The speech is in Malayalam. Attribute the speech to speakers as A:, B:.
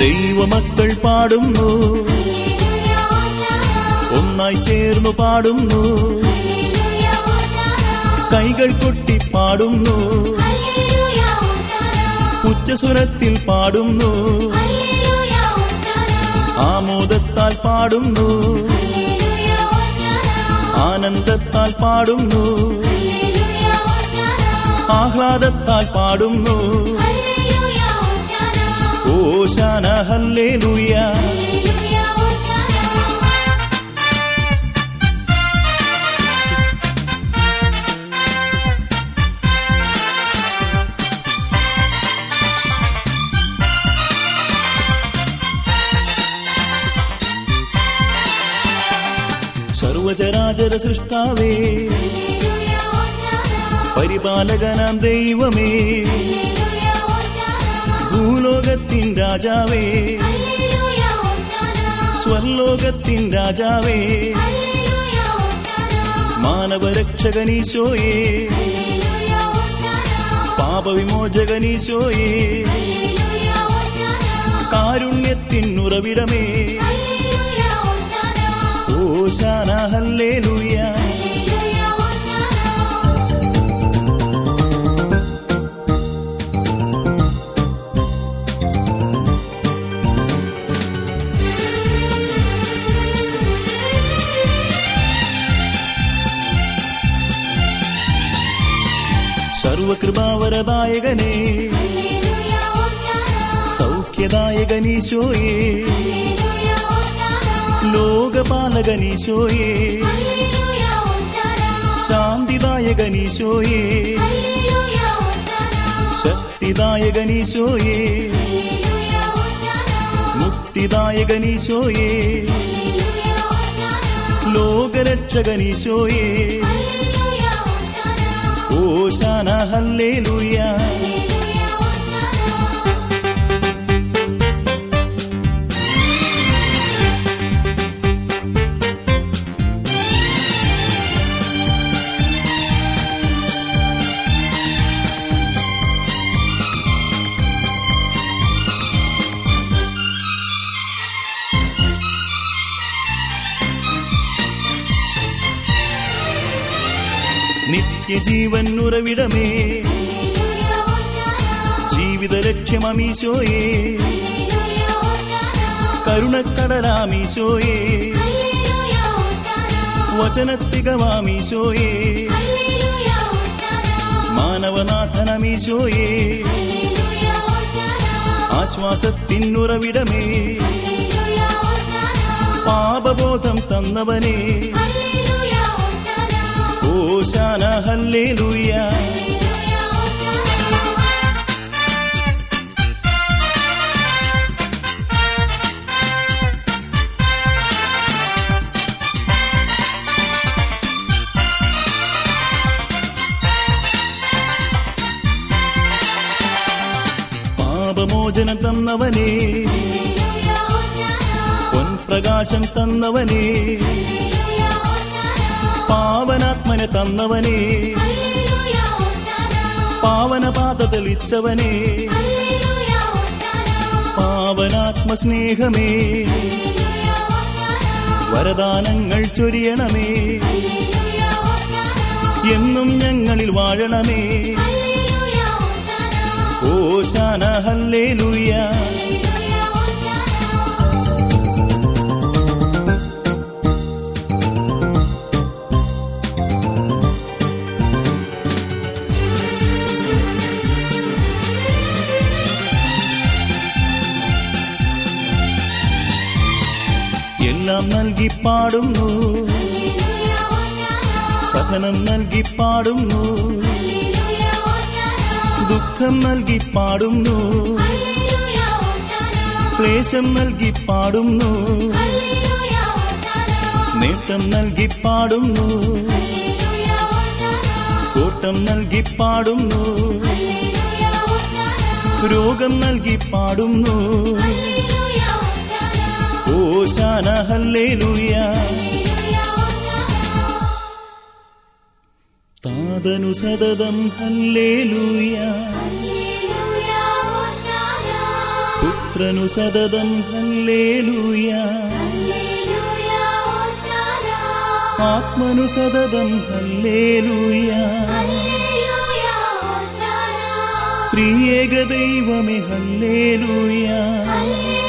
A: ദൈവമക്കൾ പാടുന്നു ഒന്നായി ചേർന്നു പാടുന്നു കൈകൾ കൊട്ടി പാടുന്നു ഉച്ചസ്വരത്തിൽ പാടുന്നു ആമോദത്താൽ പാടുന്നു ആനന്ദത്താൽ പാടുന്നു ആഹ്ലാദത്താൽ പാടുന്നു ഓശാന ഹല്ലേലൂയ സർവചരാചര സൃഷ്ടാവേ പരിപാലകനാം ദൈവമേ ഭൂലോകത്തിൻ രാജാവേ സ്വർലോകത്തിൻ രാജാവേ മാനവരക്ഷകനീശോയേ പാപവിമോചകനീശോയേ കാരുണ്യത്തിൻ ഉറവിടമേ ഓശാന ഹല്ലേലൂയ സർവകൃപാവരദായകനേ സൗഖ്യദായകനീശോയേ ലോകപാലകനീശോയേ ശാന്തിദായകനീശോയേ ശക്തിദായകനീശോയേ മുക്തിദായകനീശോയേ ലോകരക്ഷകനീശോയേ ഓശാന ഹല്ലേലൂയ നിത്യജീവൻ ഉറവിടമേ ജീവിത ലക്ഷ്യമീശോയേ കരുണക്കടലാമീശോയേ വചനത്തികവാമീശോയേ മാനവനാഥനമീശോയേ ആശ്വാസത്തിൻ ഉറവിടമേ പാപബോധം തന്നവനേ ഓശാന ഹല്ലേലൂയ പാപമോചനം തന്നവനേ പൊൻപ്രകാശം തന്നവനേ പാവനാത്മനെ തന്നവനേ പാവനപാത തെളിച്ചവനേ പാവനാത്മസ്നേഹമേ വരദാനങ്ങൾ ചൊരിയണമേ എന്നും ഞങ്ങളിൽ വാഴണമേ ഓശാന ഹല്ലേലൂയ എല്ലാം നൽകി പാടുന്നു സഹനം നൽകി പാടുന്നു ദുഃഖം നൽകി പാടുന്നു ക്ലേശം നൽകി പാടുന്നു നേട്ടം നൽകി പാടുന്നു കോട്ടം നൽകി പാടുന്നു രോഗം നൽകി പാടുന്നു ഓശാന ഹല്ലേലൂയ താതനു സതതം ഹല്ലേലൂയ പുത്ര പുത്രനു സതതം ഹല്ലേലൂയ
B: ഹല്ലേലൂയ ഓശാന
A: ആത്മനു സതതം ഹല്ലേലൂയ
B: ഹല്ലേലൂയ ഓശാന
A: ത്രിയേക ദൈവമേ ഹല്ലേലൂയ
B: ഹല്ലേലൂയ